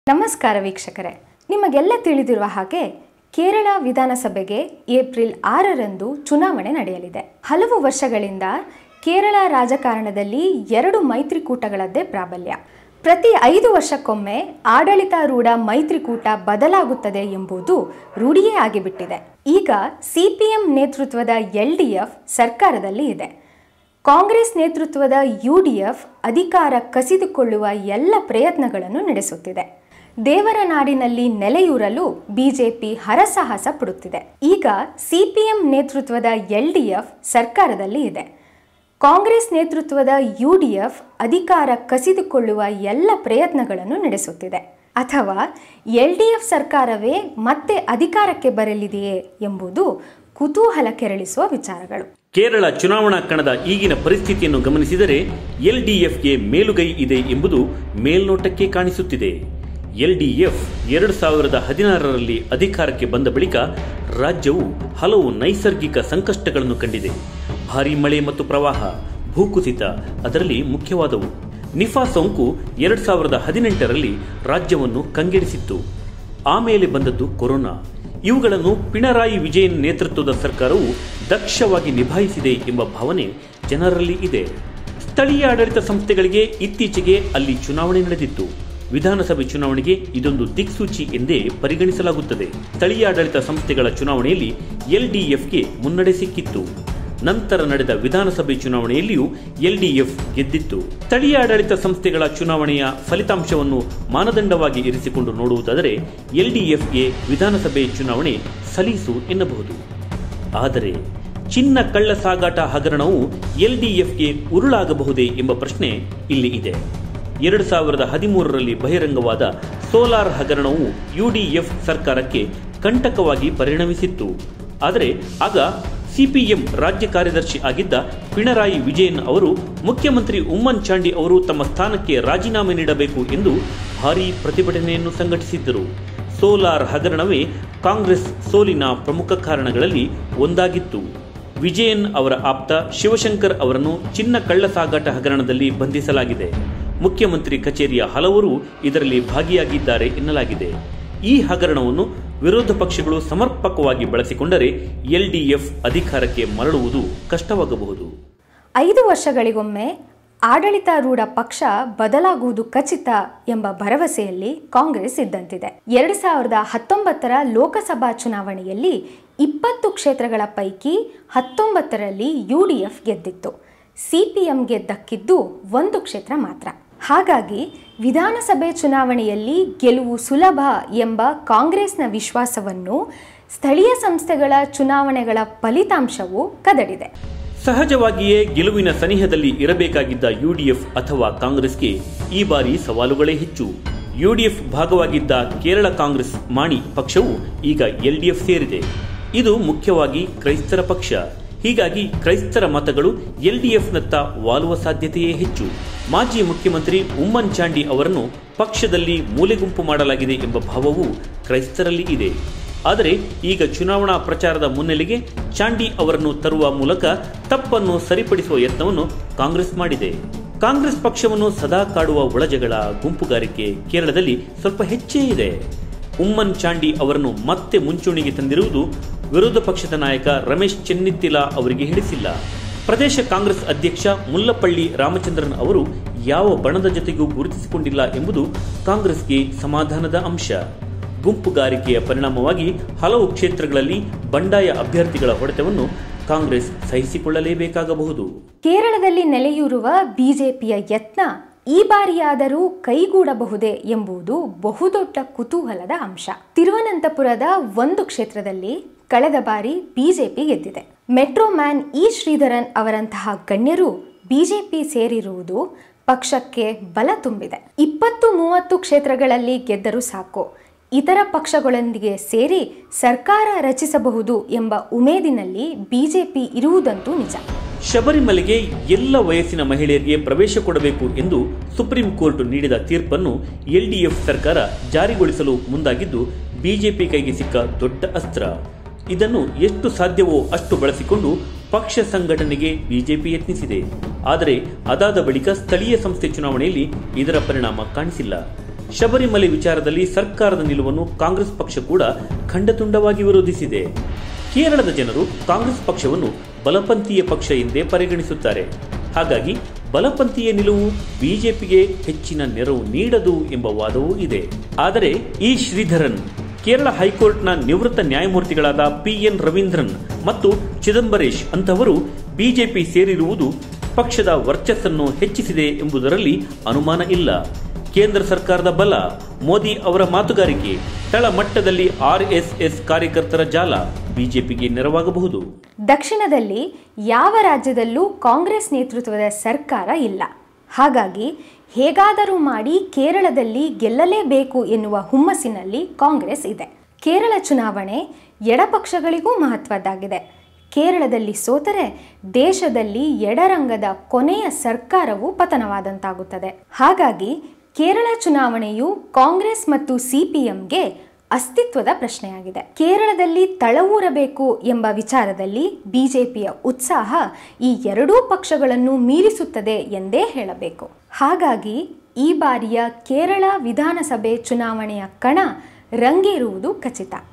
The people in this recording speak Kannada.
ನಮಸ್ಕಾರ ವೀಕ್ಷಕರೇ ನಿಮಗೆಲ್ಲ ತಿಳಿದಿರುವ ಹಾಗೆ ಕೇರಳ ವಿಧಾನಸಭೆಗೆ ಏಪ್ರಿಲ್ ಆರರಂದು ಚುನಾವಣೆ ನಡೆಯಲಿದೆ ಹಲವು ವರ್ಷಗಳಿಂದ ಕೇರಳ ರಾಜಕಾರಣದಲ್ಲಿ ಎರಡು ಮೈತ್ರಿಕೂಟಗಳದ್ದೇ ಪ್ರಾಬಲ್ಯ ಪ್ರತಿ ಐದು ವರ್ಷಕ್ಕೊಮ್ಮೆ ಆಡಳಿತಾರೂಢ ಮೈತ್ರಿಕೂಟ ಬದಲಾಗುತ್ತದೆ ಎಂಬುದು ರೂಢಿಯೇ ಆಗಿಬಿಟ್ಟಿದೆ ಈಗ ಸಿಪಿಎಂ ನೇತೃತ್ವದ ಎಲ್ಡಿಎಫ್ ಸರ್ಕಾರದಲ್ಲಿ ಇದೆ ಕಾಂಗ್ರೆಸ್ ನೇತೃತ್ವದ ಯುಡಿಎಫ್ ಅಧಿಕಾರ ಕಸಿದುಕೊಳ್ಳುವ ಎಲ್ಲ ಪ್ರಯತ್ನಗಳನ್ನು ನಡೆಸುತ್ತಿದೆ ದೇವರ ನಾಡಿನಲ್ಲಿ ನೆಲೆಯೂರಲು ಬಿಜೆಪಿ ಹರಸಾಹಸ ಪಡುತ್ತಿದೆ ಈಗ ಸಿಪಿಎಂ ನೇತೃತ್ವದ ಎಲ್ಡಿಎಫ್ ಸರ್ಕಾರದಲ್ಲಿ ಇದೆ ಕಾಂಗ್ರೆಸ್ ನೇತೃತ್ವದ ಯುಡಿಎಫ್ ಅಧಿಕಾರ ಕಸಿದುಕೊಳ್ಳುವ ಎಲ್ಲ ಪ್ರಯತ್ನಗಳನ್ನು ನಡೆಸುತ್ತಿದೆ ಅಥವಾ ಎಲ್ಡಿಎಫ್ ಸರ್ಕಾರವೇ ಮತ್ತೆ ಅಧಿಕಾರಕ್ಕೆ ಬರಲಿದೆಯೇ ಎಂಬುದು ಕುತೂಹಲ ಕೆರಳಿಸುವ ವಿಚಾರಗಳು ಕೇರಳ ಚುನಾವಣಾ ಕಣದ ಈಗಿನ ಪರಿಸ್ಥಿತಿಯನ್ನು ಗಮನಿಸಿದರೆ ಎಲ್ಡಿಎಫ್ಗೆ ಮೇಲುಗೈ ಇದೆ ಎಂಬುದು ಮೇಲ್ನೋಟಕ್ಕೆ ಕಾಣಿಸುತ್ತಿದೆ ಎಲ್ಡಿಎಫ್ ಎರಡು ಸಾವಿರದ ಹದಿನಾರರಲ್ಲಿ ಅಧಿಕಾರಕ್ಕೆ ಬಂದ ಬಳಿಕ ರಾಜ್ಯವು ಹಲವು ನೈಸರ್ಗಿಕ ಸಂಕಷ್ಟಗಳನ್ನು ಕಂಡಿದೆ ಭಾರೀ ಮಳೆ ಮತ್ತು ಪ್ರವಾಹ ಭೂಕುಸಿತ ಅದರಲ್ಲಿ ಮುಖ್ಯವಾದವು ನಿಫಾ ಸೋಂಕು ಎರಡ್ ಸಾವಿರದ ಹದಿನೆಂಟರಲ್ಲಿ ರಾಜ್ಯವನ್ನು ಕಂಗೆಡಿಸಿತ್ತು ಆಮೇಲೆ ಬಂದದ್ದು ಕೊರೋನಾ ಇವುಗಳನ್ನು ಪಿಣರಾಯಿ ವಿಜಯನ್ ನೇತೃತ್ವದ ಸರ್ಕಾರವು ದಕ್ಷವಾಗಿ ನಿಭಾಯಿಸಿದೆ ಎಂಬ ಭಾವನೆ ಜನರಲ್ಲಿ ಇದೆ ಸ್ಥಳೀಯ ಆಡಳಿತ ಸಂಸ್ಥೆಗಳಿಗೆ ಇತ್ತೀಚೆಗೆ ಅಲ್ಲಿ ಚುನಾವಣೆ ನಡೆದಿತ್ತು ವಿಧಾನಸಭೆ ಚುನಾವಣೆಗೆ ಇದೊಂದು ದಿಕ್ಸೂಚಿ ಎಂದೇ ಪರಿಗಣಿಸಲಾಗುತ್ತದೆ ಸ್ಥಳೀಯ ಆಡಳಿತ ಸಂಸ್ಥೆಗಳ ಚುನಾವಣೆಯಲ್ಲಿ ಎಲ್ಡಿಎಫ್ಗೆ ಮುನ್ನಡೆ ಸಿಕ್ಕಿತ್ತು ನಂತರ ನಡೆದ ವಿಧಾನಸಭೆ ಚುನಾವಣೆಯಲ್ಲಿಯೂ ಎಲ್ಡಿಎಫ್ ಗೆದ್ದಿತ್ತು ಸ್ಥಳೀಯ ಆಡಳಿತ ಸಂಸ್ಥೆಗಳ ಚುನಾವಣೆಯ ಫಲಿತಾಂಶವನ್ನು ಮಾನದಂಡವಾಗಿ ಇರಿಸಿಕೊಂಡು ನೋಡುವುದಾದರೆ ಎಲ್ಡಿಎಫ್ಗೆ ವಿಧಾನಸಭೆ ಚುನಾವಣೆ ಸಲೀಸು ಎನ್ನಬಹುದು ಆದರೆ ಚಿನ್ನ ಕಳ್ಳ ಸಾಗಾಟ ಹಗರಣವು ಎಲ್ಡಿಎಫ್ಗೆ ಉರುಳಾಗಬಹುದೇ ಎಂಬ ಪ್ರಶ್ನೆ ಇಲ್ಲಿ ಇದೆ ಎರಡು ಸಾವಿರದ ಹದಿಮೂರರಲ್ಲಿ ಬಹಿರಂಗವಾದ ಸೋಲಾರ್ ಹಗರಣವು ಯುಡಿಎಫ್ ಸರ್ಕಾರಕ್ಕೆ ಕಂಟಕವಾಗಿ ಪರಿಣಮಿಸಿತ್ತು ಆದರೆ ಆಗ ಸಿಪಿಎಂ ರಾಜ್ಯ ಕಾರ್ಯದರ್ಶಿ ಆಗಿದ್ದ ಪಿಣರಾಯಿ ವಿಜಯನ್ ಅವರು ಮುಖ್ಯಮಂತ್ರಿ ಉಮ್ಮನ್ ಚಾಂಡಿ ಅವರು ತಮ್ಮ ಸ್ಥಾನಕ್ಕೆ ರಾಜೀನಾಮೆ ನೀಡಬೇಕು ಎಂದು ಭಾರೀ ಪ್ರತಿಭಟನೆಯನ್ನು ಸಂಘಟಿಸಿದ್ದರು ಸೋಲಾರ್ ಹಗರಣವೇ ಕಾಂಗ್ರೆಸ್ ಸೋಲಿನ ಪ್ರಮುಖ ಕಾರಣಗಳಲ್ಲಿ ಒಂದಾಗಿತ್ತು ವಿಜಯನ್ ಅವರ ಆಪ್ತ ಶಿವಶಂಕರ್ ಅವರನ್ನು ಚಿನ್ನ ಕಳ್ಳ ಸಾಗಾಟ ಹಗರಣದಲ್ಲಿ ಬಂಧಿಸಲಾಗಿದೆ ಮುಖ್ಯಮಂತ್ರಿ ಕಚೇರಿಯ ಹಲವರು ಇದರಲ್ಲಿ ಭಾಗಿಯಾಗಿದ್ದಾರೆ ಎನ್ನಲಾಗಿದೆ ಈ ಹಗರಣವನ್ನು ವಿರೋಧ ಪಕ್ಷಗಳು ಸಮರ್ಪಕವಾಗಿ ಬಳಸಿಕೊಂಡರೆ ಎಲ್ಡಿಎಫ್ ಅಧಿಕಾರಕ್ಕೆ ಮರಳುವುದು ಕಷ್ಟವಾಗಬಹುದು ಐದು ವರ್ಷಗಳಿಗೊಮ್ಮೆ ಆಡಳಿತಾರೂಢ ಪಕ್ಷ ಬದಲಾಗುವುದು ಖಚಿತ ಎಂಬ ಭರವಸೆಯಲ್ಲಿ ಕಾಂಗ್ರೆಸ್ ಇದ್ದಂತಿದೆ ಎರಡು ಸಾವಿರದ ಹತ್ತೊಂಬತ್ತರ ಲೋಕಸಭಾ ಚುನಾವಣೆಯಲ್ಲಿ ಇಪ್ಪತ್ತು ಕ್ಷೇತ್ರಗಳ ಪೈಕಿ ಹತ್ತೊಂಬತ್ತರಲ್ಲಿ ಯುಡಿಎಫ್ ಗೆದ್ದಿತ್ತು ಸಿಪಿಎಂಗೆ ದಕ್ಕಿದ್ದು ಒಂದು ಕ್ಷೇತ್ರ ಮಾತ್ರ ಹಾಗಾಗಿ ವಿಧಾನಸಭೆ ಚುನಾವಣೆಯಲ್ಲಿ ಗೆಲುವು ಸುಲಭ ಎಂಬ ಕಾಂಗ್ರೆಸ್ನ ವಿಶ್ವಾಸವನ್ನು ಸ್ಥಳೀಯ ಸಂಸ್ಥೆಗಳ ಚುನಾವಣೆಗಳ ಫಲಿತಾಂಶವು ಕದಡಿದೆ ಸಹಜವಾಗಿಯೇ ಗೆಲುವಿನ ಸನಿಹದಲ್ಲಿ ಇರಬೇಕಾಗಿದ್ದ ಯುಡಿಎಫ್ ಅಥವಾ ಕಾಂಗ್ರೆಸ್ಗೆ ಈ ಬಾರಿ ಸವಾಲುಗಳೇ ಹೆಚ್ಚು ಯುಡಿಎಫ್ ಭಾಗವಾಗಿದ್ದ ಕೇರಳ ಕಾಂಗ್ರೆಸ್ ಮಾಣಿ ಪಕ್ಷವು ಈಗ ಎಲ್ಡಿಎಫ್ ಸೇರಿದೆ ಇದು ಮುಖ್ಯವಾಗಿ ಕ್ರೈಸ್ತರ ಪಕ್ಷ ಹೀಗಾಗಿ ಕ್ರೈಸ್ತರ ಮತಗಳು ಎಲ್ಡಿಎಫ್ನತ್ತ ವಾಲುವ ಸಾಧ್ಯತೆಯೇ ಹೆಚ್ಚು ಮಾಜಿ ಮುಖ್ಯಮಂತ್ರಿ ಉಮ್ಮನ್ ಚಾಂಡಿ ಅವರನ್ನು ಪಕ್ಷದಲ್ಲಿ ಮೂಲೆಗುಂಪು ಮಾಡಲಾಗಿದೆ ಎಂಬ ಭಾವವು ಕ್ರೈಸ್ತರಲ್ಲಿ ಇದೆ ಆದರೆ ಈಗ ಚುನಾವಣಾ ಪ್ರಚಾರದ ಮುನ್ನೆಲೆಗೆ ಚಾಂಡಿ ಅವರನ್ನು ತರುವ ಮೂಲಕ ತಪ್ಪನ್ನು ಸರಿಪಡಿಸುವ ಯತ್ನವನ್ನು ಕಾಂಗ್ರೆಸ್ ಮಾಡಿದೆ ಕಾಂಗ್ರೆಸ್ ಪಕ್ಷವನ್ನು ಸದಾ ಕಾಡುವ ಒಳಜಗಳ ಗುಂಪುಗಾರಿಕೆ ಕೇರಳದಲ್ಲಿ ಸ್ವಲ್ಪ ಹೆಚ್ಚೇ ಇದೆ ಉಮ್ಮನ್ ಚಾಂಡಿ ಅವರನ್ನು ಮತ್ತೆ ಮುಂಚೂಣಿಗೆ ತಂದಿರುವುದು ವಿರೋಧ ಪಕ್ಷದ ನಾಯಕ ರಮೇಶ್ ಚೆನ್ನಿತ್ತಿಲಾ ಅವರಿಗೆ ಹಿಡಿಸಿಲ್ಲ ಪ್ರದೇಶ ಕಾಂಗ್ರೆಸ್ ಅಧ್ಯಕ್ಷ ಮುಲ್ಲಪಳ್ಳಿ ರಾಮಚಂದ್ರನ್ ಅವರು ಯಾವ ಬಣದ ಜೊತೆಗೂ ಗುರುತಿಸಿಕೊಂಡಿಲ್ಲ ಎಂಬುದು ಕಾಂಗ್ರೆಸ್ಗೆ ಸಮಾಧಾನದ ಅಂಶ ಗುಂಪುಗಾರಿಕೆಯ ಪರಿಣಾಮವಾಗಿ ಹಲವು ಕ್ಷೇತ್ರಗಳಲ್ಲಿ ಬಂಡಾಯ ಅಭ್ಯರ್ಥಿಗಳ ಹೊಡೆತವನ್ನು ಕಾಂಗ್ರೆಸ್ ಸಹಿಸಿಕೊಳ್ಳಲೇಬೇಕಾಗಬಹುದು ಕೇರಳದಲ್ಲಿ ನೆಲೆಯೂರುವ ಬಿಜೆಪಿಯ ಯತ್ನ ಈ ಬಾರಿಯಾದರೂ ಕೈಗೂಡಬಹುದೇ ಎಂಬುದು ಬಹುದೊಡ್ಡ ಕುತೂಹಲದ ಅಂಶ ತಿರುವನಂತಪುರದ ಒಂದು ಕ್ಷೇತ್ರದಲ್ಲಿ ಕಳೆದ ಬಾರಿ ಬಿಜೆಪಿ ಗೆದ್ದಿದೆ ಮೆಟ್ರೋ ಮ್ಯಾನ್ ಇ ಶ್ರೀಧರನ್ ಅವರಂತಹ ಗಣ್ಯರು ಬಿಜೆಪಿ ಸೇರಿರುವುದು ಪಕ್ಷಕ್ಕೆ ಬಲ ತುಂಬಿದೆ ಇಪ್ಪತ್ತು ಮೂವತ್ತು ಕ್ಷೇತ್ರಗಳಲ್ಲಿ ಗೆದ್ದರೂ ಸಾಕು ಇತರ ಪಕ್ಷಗಳೊಂದಿಗೆ ಸೇರಿ ಸರ್ಕಾರ ರಚಿಸಬಹುದು ಎಂಬ ಉಮೇದಿನಲ್ಲಿ ಬಿಜೆಪಿ ಇರುವುದಂತೂ ನಿಜ ಶಬರಿಮಲೆಗೆ ಎಲ್ಲ ವಯಸ್ಸಿನ ಮಹಿಳೆಯರಿಗೆ ಪ್ರವೇಶ ಕೊಡಬೇಕು ಎಂದು ಸುಪ್ರೀಂ ಕೋರ್ಟ್ ನೀಡಿದ ತೀರ್ಪನ್ನು ಎಲ್ಡಿಎಫ್ ಸರ್ಕಾರ ಜಾರಿಗೊಳಿಸಲು ಮುಂದಾಗಿದ್ದು ಬಿಜೆಪಿ ಕೈಗೆ ಸಿಕ್ಕ ದೊಡ್ಡ ಅಸ್ತ್ರ ಇದನ್ನು ಎಷ್ಟು ಸಾಧ್ಯವೋ ಅಷ್ಟು ಬಳಸಿಕೊಂಡು ಪಕ್ಷ ಸಂಘಟನೆಗೆ ಬಿಜೆಪಿ ಯತ್ನಿಸಿದೆ ಆದರೆ ಅದಾದ ಬಳಿಕ ಸ್ಥಳೀಯ ಸಂಸ್ಥೆ ಚುನಾವಣೆಯಲ್ಲಿ ಇದರ ಪರಿಣಾಮ ಕಾಣಿಸಿಲ್ಲ ಶಬರಿಮಲೆ ವಿಚಾರದಲ್ಲಿ ಸರ್ಕಾರದ ನಿಲುವನ್ನು ಕಾಂಗ್ರೆಸ್ ಪಕ್ಷ ಕೂಡ ಖಂಡತುಂಡವಾಗಿ ವಿರೋಧಿಸಿದೆ ಕೇರಳದ ಜನರು ಕಾಂಗ್ರೆಸ್ ಪಕ್ಷವನ್ನು ಬಲಪಂಥೀಯ ಪಕ್ಷ ಎಂದೇ ಪರಿಗಣಿಸುತ್ತಾರೆ ಹಾಗಾಗಿ ಬಲಪಂಥೀಯ ನಿಲುವು ಬಿಜೆಪಿಗೆ ಹೆಚ್ಚಿನ ನೆರವು ನೀಡದು ಎಂಬ ವಾದವೂ ಇದೆ ಆದರೆ ಈ ಶ್ರೀಧರನ್ ಕೇರಳ ಹೈಕೋರ್ಟ್ನ ನಿವೃತ್ತ ನ್ಯಾಯಮೂರ್ತಿಗಳಾದ ಪಿಎನ್ ರವೀಂದ್ರನ್ ಮತ್ತು ಚಿದಂಬರೇಶ್ ಅಂತವರು ಬಿಜೆಪಿ ಸೇರಿರುವುದು ಪಕ್ಷದ ವರ್ಚಸ್ಸನ್ನು ಹೆಚ್ಚಿಸಿದೆ ಎಂಬುದರಲ್ಲಿ ಅನುಮಾನ ಇಲ್ಲ ಕೇಂದ್ರ ಸರ್ಕಾರದ ಬಲ ಮೋದಿ ಅವರ ಮಾತುಗಾರಿಕೆ ತಳಮಟ್ಟದಲ್ಲಿ ಆರ್ಎಸ್ಎಸ್ ಕಾರ್ಯಕರ್ತರ ಜಾಲ ಬಿಜೆಪಿಗೆ ನೆರವಾಗಬಹುದು ದಕ್ಷಿಣದಲ್ಲಿ ಯಾವ ರಾಜ್ಯದಲ್ಲೂ ಕಾಂಗ್ರೆಸ್ ನೇತೃತ್ವದ ಸರ್ಕಾರ ಇಲ್ಲ ಹಾಗಾಗಿ ಹೇಗಾದರೂ ಮಾಡಿ ಕೇರಳದಲ್ಲಿ ಗೆಲ್ಲಲೇಬೇಕು ಎನ್ನುವ ಹುಮ್ಮಸ್ಸಿನಲ್ಲಿ ಕಾಂಗ್ರೆಸ್ ಇದೆ ಕೇರಳ ಚುನಾವಣೆ ಎಡಪಕ್ಷಗಳಿಗೂ ಮಹತ್ವದ್ದಾಗಿದೆ ಕೇರಳದಲ್ಲಿ ಸೋತರೆ ದೇಶದಲ್ಲಿ ಎಡರಂಗದ ಕೊನೆಯ ಸರ್ಕಾರವು ಪತನವಾದಂತಾಗುತ್ತದೆ ಹಾಗಾಗಿ ಕೇರಳ ಚುನಾವಣೆಯು ಕಾಂಗ್ರೆಸ್ ಮತ್ತು ಸಿಪಿಎಂಗೆ ಅಸ್ತಿತ್ವದ ಪ್ರಶ್ನೆಯಾಗಿದೆ ಕೇರಳದಲ್ಲಿ ತಳವೂರಬೇಕು ಎಂಬ ವಿಚಾರದಲ್ಲಿ ಬಿಜೆಪಿಯ ಉತ್ಸಾಹ ಈ ಎರಡೂ ಪಕ್ಷಗಳನ್ನು ಮೀರಿಸುತ್ತದೆ ಎಂದೇ ಹೇಳಬೇಕು ಹಾಗಾಗಿ ಈ ಬಾರಿಯ ಕೇರಳ ವಿಧಾನಸಭೆ ಚುನಾವಣೆಯ ಕಣ ರಂಗೇರುವುದು ಖಚಿತ